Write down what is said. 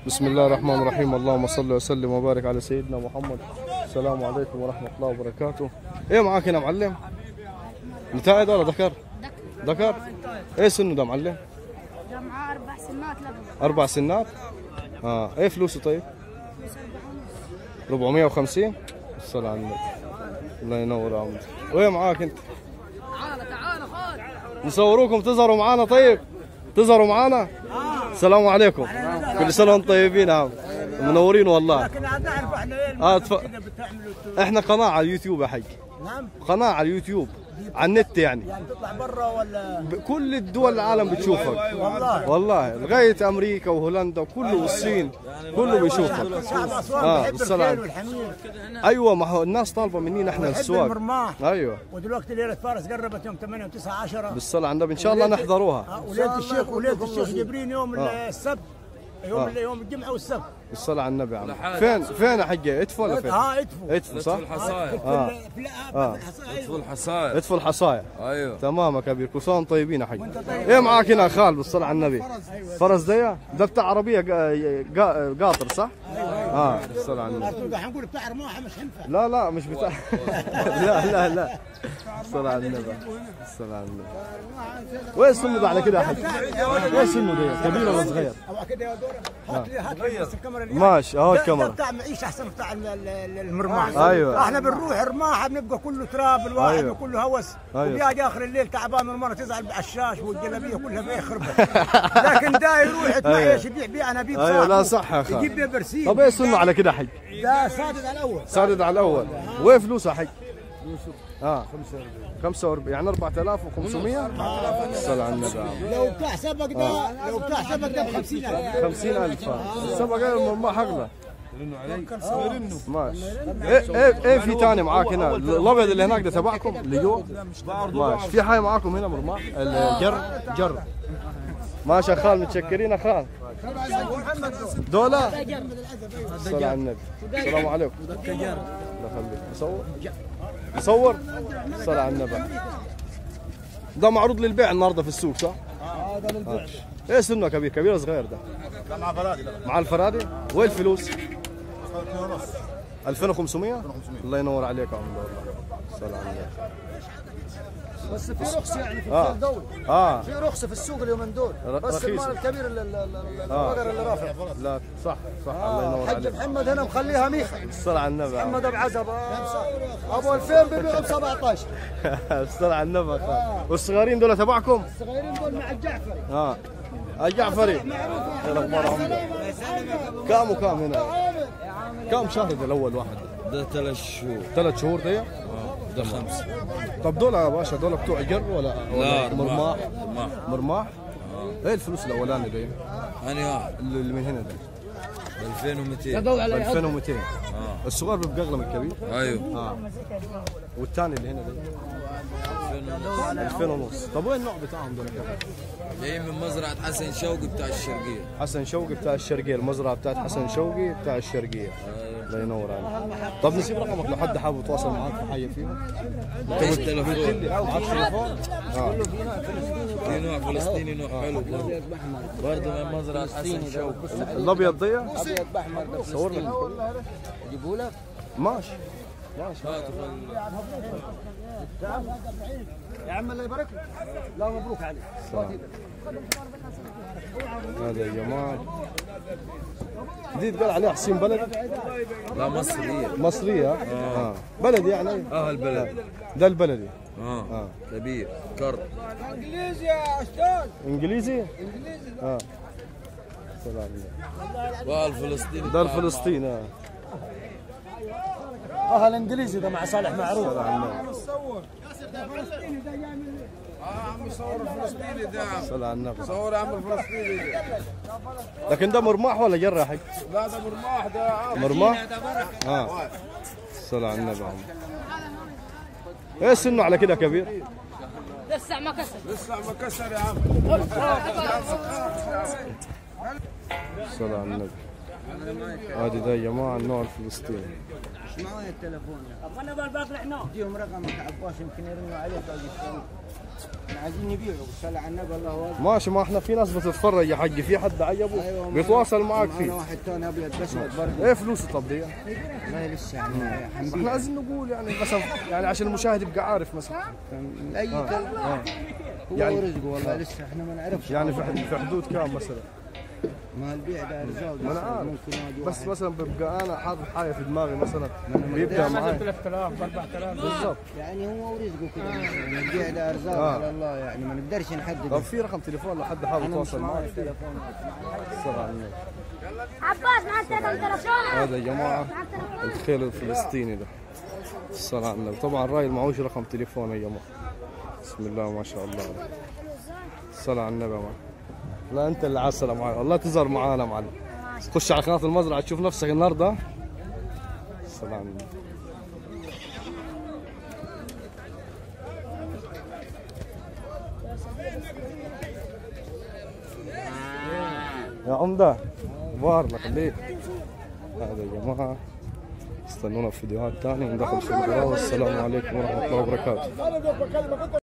بسم الله الرحمن الرحيم اللهم صل وسلم وبارك على سيدنا محمد السلام عليكم ورحمة الله وبركاته ايه معاك هنا معلم متاعد ولا ذكر ذكر ايه سنه ده معلم ده معاه اربع سنات لبن اربع سنات اه ايه فلوسه طيب فلوس اربع ونص 450 الصلاة على النبي الله ينور عمرك وايه معاك انت تعال تعال خد نصوروكم تظهروا معانا طيب تظهروا معانا السلام عليكم كل سنه وانتم طيبين يا عم منورين والله لكن نعرف احنا ايه اه تف... كده بتعملوا احنا قناه على اليوتيوب يا حي نعم قناه على اليوتيوب على النت يعني يعني تطلع برا ولا بكل الدول العالم بتشوفك والله والله لغايه امريكا وهولندا وكله والصين كله بيشوفك شعب اسوان آه، بيحب بالصلاة. الخيل والحمير ايوه ما هو الناس طالبه منينا احنا بيحب السواق المرماح ايوه ودلوقتي ليله فارس قربت يوم 8 و9 10 بالصلاه على النبي ان شاء الله نحضروها وليله الشيخ وليله الشيخ جبرين يوم آه. السبت يوم يوم الجمعه والسبت بالصلاه على النبي يا عم فين فين يا حقي ادفوا ولا فين؟ ها ادفوا ادفوا صح؟ الحصايا آه. في ال- آه. في الحصائر. ادخل الحصايا ادفوا الحصايا ايوه تمام يا كبير كل سنه وانتم طيبين يا حق ايه معاك هنا يا خال بالصلاه على النبي فرس ده ده بتاع عربيه قا- قا- قاطر صح؟ اه بالصلاه على النبي أرتوقع حنقول بتاع رماحه مش حنفع لا لا مش بتاع لا لا لا الصلاة على النبي الصلاة على النبي وين سنه ده على كده يا حق؟ وين سنه ده كبير ولا صغير؟ او كده يا دور هات لي هات لي بس الكاميرا اللي ماشي اهو ده- ده الكاميرا بتاع معيش احسن بتاع ال- ال- ال- المرماح أيوة. احنا بنروح رماحه بنبقى كله تراب الواحد أيوة. وكله هوس أيوة. وبيجي اخر الليل تعبان من المره تزعل بعشاش والجلابيه كلها فيها خربت لكن ده يروح يتمعيش يبيع بيع انابيب ايوه صاحبه. لا صح يا خال يجيب بيه برسيم طب ايه سنه على كده يا حق؟ ده سادد على الاول سادد على الاول وين فلوسه يا حق؟ اه 45 يعني 4500 الصلاة على النبي يا عم. لو بتاع سبق ده لو بتاع سبق ده ب 50000 خمسين ألف السبق المرماح أغلى ماشي ايه ايه ايه في تاني معاك هنا الابيض اللي هناك ده تبعكم اللي جوا ماشي في حاجه معاكم هنا مرماح الجر جر ماشي يا خال متشكرين يا خال دولة الصلاة على النبي السلام عليكم الله يخليك مصور مصور الصلاة على النبي ده معروض للبيع النهارده في السوق صح؟ اه ده للبيع ايه سنه كبير كبير ولا صغير ده؟ مع فرادي مع الفرادي وين الفلوس؟ 2500 الله ينور عليك يا عم والله الصلاة على النبي بس في رخص يعني في اه الدولة اه في رخصة في السوق اليومين دول ر- بس رخيصة. المال الكبير ال- ال- ال- آه. البقر اللي رافع لا صح صح الله ينور حج عليك محمد هنا مخليها ميخة الصلاة على النبي يا عم. محمد ابو عزب ابو 2000 بيبيعوا ب 17 الصلاة على النبي يا أخوان. والصغيرين دول تبعكم؟ الصغيرين دول مع الجعفري اه الجعفري ايه الاخبار عمرو؟ كام وكام هنا؟ كام شهر ده الاول واحد؟ ده ثلاث شهور ثلاث شهور ده؟ ده خمسة طب دول يا باشا دول بتوع جر ولا ولا لا مرماح؟ مرماح مرماح؟ ايه الفلوس الاولاني ده؟ أنا واحد اللي من هنا ده؟ 2200 2200 الصغير بيبقى اغلى من الكبير ايوه اه والثاني اللي هنا ده 2000 ونص طب وين النوع بتاعهم دول كمان؟ جاي من مزرعة حسن شوقي بتاع الشرقية حسن شوقي بتاع الشرقيه المزرعه بتاعت حسن شوقي بتاع الشرقيه الله ينور عليك طب نسيب رقمك لو حد حابب يتواصل معاك في حاجه فيهم ايش تليفون معاك تليفون؟ اه في نوع فلسطيني نوع حلو برضه برضه من مزرعة حسن شوقي الابيض ضيق ابيض باحمر صور لك اجيبه لك ماشي ماشي يا عم الله يبارك لك لا مبروك عليك هذا يا جماعه دي قال عليها حسين بلدي لا مصرية مصريه اه بلدي يعني اه البلد ده البلدي اه اه كبير كرب انجليزي اه سلام والفلسطيني ده الفلسطيني اه اه الانجليزي ده مع صالح معروف صلى على النبي صور عم الفلسطيني لكن ده مرماح ولا جر يا حق؟ لا ده مرماح ده مرماح؟ اه صلى على النبي عم ايه سنه على كده كبير؟ لسه ما كسر لسه ما كسر يا عم صلى على النبي هذه ده يا جماعه النوع الفلسطيني معايا التليفون انا بالباقي احنا اديهم رقمك عباس يمكن يرنوا عليك او يشتروا عايزين نبيعه صلى على النبي الله اكبر ماشي ما احنا في ناس بتتفرج يا حجي في حد عجبه أيوة، بيتواصل معك معنا فيه واحد ثاني ابيض باسود برضه ايه فلوسه طب دي ما لسه يعني احنا حنبيع عايزين نقول يعني مثلا يعني عشان المشاهد يبقى عارف مثلا من اي كلب هو يعني- ورزقه والله لسه احنا ما نعرفش يعني في حد- في حدود كام مثلا ما البيع ده ارزاق ما انا عارف ممكن واحد بس واحد. مثلا ببقى انا حاطط حاجه في دماغي مثلا بيبدا معي 3000 ب 4000 بالضبط يعني هو ورزقه كده مثلاً. البيع ده ارزاق آه. على الله يعني ما نقدرش طب نحدد في رقم تليفون لحد حابب انا مش يتواصل معي معك التليفون الصلاة على النبي. عباس معك تليفون هذا يا جماعه الخيل الفلسطيني ده الصلاة على النبي طبعا الراجل معهوش رقم تليفون يا جماعه بسم الله ما شاء الله الصلاة على النبي يا معلم لا انت اللي عسلة معي والله تظهر معانا معلم خش على قناة المزرعة تشوف نفسك النهارده الصلاة على النبي يا عمدة بارك خليك هذا يا جماعة استنونا في فيديوهات تانية ندخل في القراءة والسلام عليكم ورحمة الله وبركاته